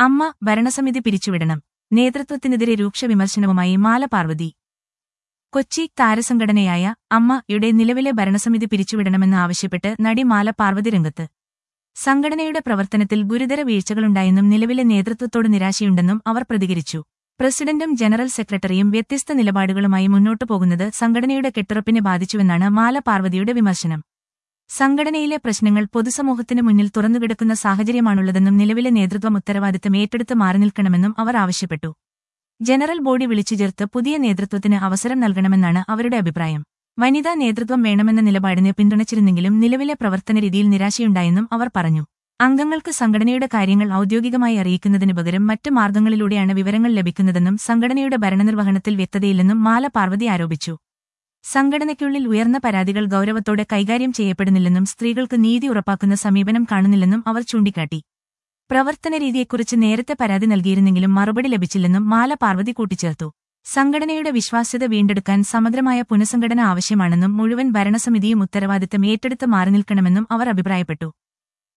അമ്മ ഭരണസമിതി പിരിച്ചുവിടണം നേതൃത്വത്തിനെതിരെ രൂക്ഷ വിമർശനവുമായി മാല പാർവതി കൊച്ചി താരസംഘടനയായ അമ്മയുടെ നിലവിലെ ഭരണസമിതി പിരിച്ചുവിടണമെന്ന് ആവശ്യപ്പെട്ട് നടി മാല പാർവതി രംഗത്ത് സംഘടനയുടെ പ്രവർത്തനത്തിൽ ഗുരുതര വീഴ്ചകളുണ്ടായെന്നും നിലവിലെ നേതൃത്വത്തോട് നിരാശയുണ്ടെന്നും അവർ പ്രതികരിച്ചു പ്രസിഡന്റും ജനറൽ സെക്രട്ടറിയും വ്യത്യസ്ത നിലപാടുകളുമായി മുന്നോട്ടു പോകുന്നത് സംഘടനയുടെ കെട്ടുറപ്പിനെ ബാധിച്ചുവെന്നാണ് മാല പാർവതിയുടെ വിമർശനം സംഘടനയിലെ പ്രശ്നങ്ങൾ പൊതുസമൂഹത്തിന് മുന്നിൽ തുറന്നുകിടക്കുന്ന സാഹചര്യമാണുള്ളതെന്നും നിലവിലെ നേതൃത്വം ഉത്തരവാദിത്തം ഏറ്റെടുത്ത് മാറി നിൽക്കണമെന്നും അവർ ആവശ്യപ്പെട്ടു ജനറൽ ബോഡി വിളിച്ചു ചേർത്ത് പുതിയ നേതൃത്വത്തിന് അവസരം നൽകണമെന്നാണ് അവരുടെ അഭിപ്രായം വനിതാ നേതൃത്വം വേണമെന്ന നിലപാടിനെ പിന്തുണച്ചിരുന്നെങ്കിലും നിലവിലെ പ്രവർത്തന രീതിയിൽ നിരാശയുണ്ടായെന്നും അവർ പറഞ്ഞു അംഗങ്ങൾക്ക് സംഘടനയുടെ കാര്യങ്ങൾ ഔദ്യോഗികമായി അറിയിക്കുന്നതിനു പകരം മറ്റ് മാർഗങ്ങളിലൂടെയാണ് വിവരങ്ങൾ ലഭിക്കുന്നതെന്നും സംഘടനയുടെ ഭരണനിർവഹണത്തിൽ വ്യക്തതയില്ലെന്നും മാല പാർവതി ആരോപിച്ചു സംഘടനയ്ക്കുള്ളിൽ ഉയർന്ന പരാതികൾ ഗൌരവത്തോടെ കൈകാര്യം ചെയ്യപ്പെടുന്നില്ലെന്നും സ്ത്രീകൾക്ക് നീതി ഉറപ്പാക്കുന്ന സമീപനം കാണുന്നില്ലെന്നും അവർ ചൂണ്ടിക്കാട്ടി പ്രവർത്തന രീതിയെക്കുറിച്ച് നേരത്തെ പരാതി നൽകിയിരുന്നെങ്കിലും മറുപടി ലഭിച്ചില്ലെന്നും മാല പാർവതി കൂട്ടിച്ചേർത്തു സംഘടനയുടെ വിശ്വാസ്യത വീണ്ടെടുക്കാൻ സമഗ്രമായ പുനഃസംഘടന ആവശ്യമാണെന്നും മുഴുവൻ ഭരണസമിതിയും ഉത്തരവാദിത്തം ഏറ്റെടുത്ത് മാറി നിൽക്കണമെന്നും അവർ അഭിപ്രായപ്പെട്ടു